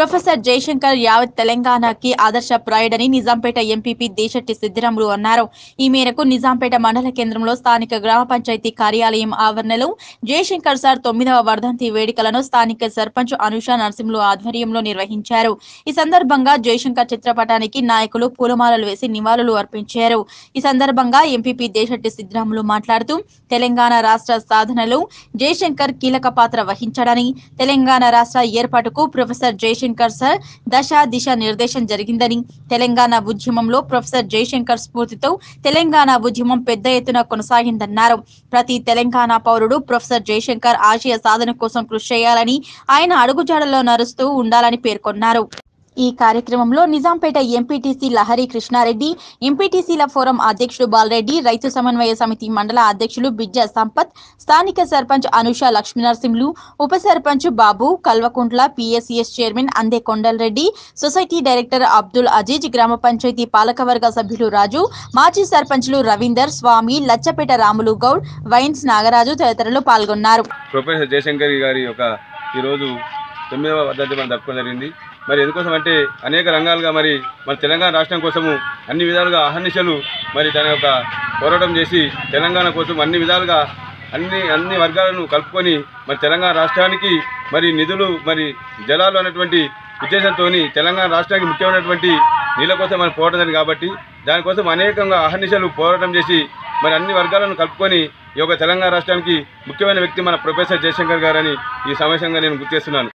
professor Jayashankar యావత్ తెలంగాణకి ఆదర్శప్రాయుడని నిజాంపేట ఎంపీపీ దేశెట్టి సిద్దిరాములు అన్నారు ఈ మేరకు నిజాంపేట మండల కేంద్రంలో స్థానిక గ్రామ పంచాయతీ కార్యాలయం ఆవరణలో జయశంకర్ సార్ తొమ్మిదవ వర్ధంతి వేడుకలను స్థానిక సర్పంచ్ అనుష నరసింహులు ఆధ్వర్యంలో నిర్వహించారు ఈ సందర్భంగా జయశంకర్ చిత్రపటానికి నాయకులు పూలమాలలు వేసి నివాళులు అర్పించారు ఈ సందర్భంగా ఎంపీపీ దేశెట్టి సిద్దిరాములు మాట్లాడుతూ తెలంగాణ రాష్ట్ర సాధనలో జయశంకర్ కీలక పాత్ర వహించాడని తెలంగాణ రాష్ట్ర ఏర్పాటుకు ప్రొఫెసర్ జయశంకర్ సార్ దశ దిశ నిర్దేశం జరిగిందని తెలంగాణ ఉద్యమంలో ప్రొఫెసర్ జయశంకర్ స్ఫూర్తితో తెలంగాణ ఉద్యమం పెద్ద ఎత్తున కొనసాగిందన్నారు ప్రతి తెలంగాణ పౌరుడు ప్రొఫెసర్ జయశంకర్ ఆశయ సాధన కోసం కృషి చేయాలని ఆయన అడుగుజాడల్లో నడుస్తూ ఉండాలని పేర్కొన్నారు ఈ కార్యక్రమంలో నిజాంపేట ఎంపీటీసీ లహరి కృష్ణారెడ్డి ఎంపీటీసీల ఫోరం అధ్యక్షుడు బాలరెడ్డి రైతు సమన్వయ సమితి మండల అధ్యక్షులు బిజ్జ సంపత్ స్థానిక సర్పంచ్ అనుష లక్ష్మీనరసింహులు ఉప sarpanch Babu Kalvakuntla PSCS chairman Ande Kondalreddy society director Abdul Aziz గ్రామ పంచాయతీ పాలకవర్గ సభ్యులు రాజు మాజీ సర్పంచ్లు రవీందర్ స్వామి లచ్చపేట రాములు గౌడ్ వైన్స్ నాగరాజు తదితరులు పాల్గొన్నారు ప్రొఫెసర్ జయశంకర్ గారి యొక్క ఈరోజు తొమ్మిదవ వర్ధంతి మనం జరుపుకోవడం జరిగింది మరి ఎందుకోసం అంటే అనేక రంగాలుగా మరి మన తెలంగాణ రాష్ట్రం కోసము అన్ని విధాలుగా అహర్నిశలు మరి తన యొక్క పోరాటం చేసి తెలంగాణ కోసం అన్ని విధాలుగా అన్ని అన్ని వర్గాలను కలుపుకొని మరి తెలంగాణ రాష్ట్రానికి మరి నిధులు మరి జలాలు అన్నటువంటి ఉద్దేశంతో తెలంగాణ రాష్ట్రానికి ముఖ్యమైనటువంటి నీళ్ళ కోసం మనం పోరాటం జరిగింది కాబట్టి దానికోసం అనేకంగా అహర్నిశలు పోరాటం చేసి మరి అన్ని వర్గాలను కలుపుకొని ఈ యొక్క తెలంగాణ రాష్ట్రానికి ముఖ్యమైన వ్యక్తి మన ప్రొఫెసర్ జయశంకర్ గారని ఈ సమావేశంగా నేను గుర్తు చేస్తున్నాను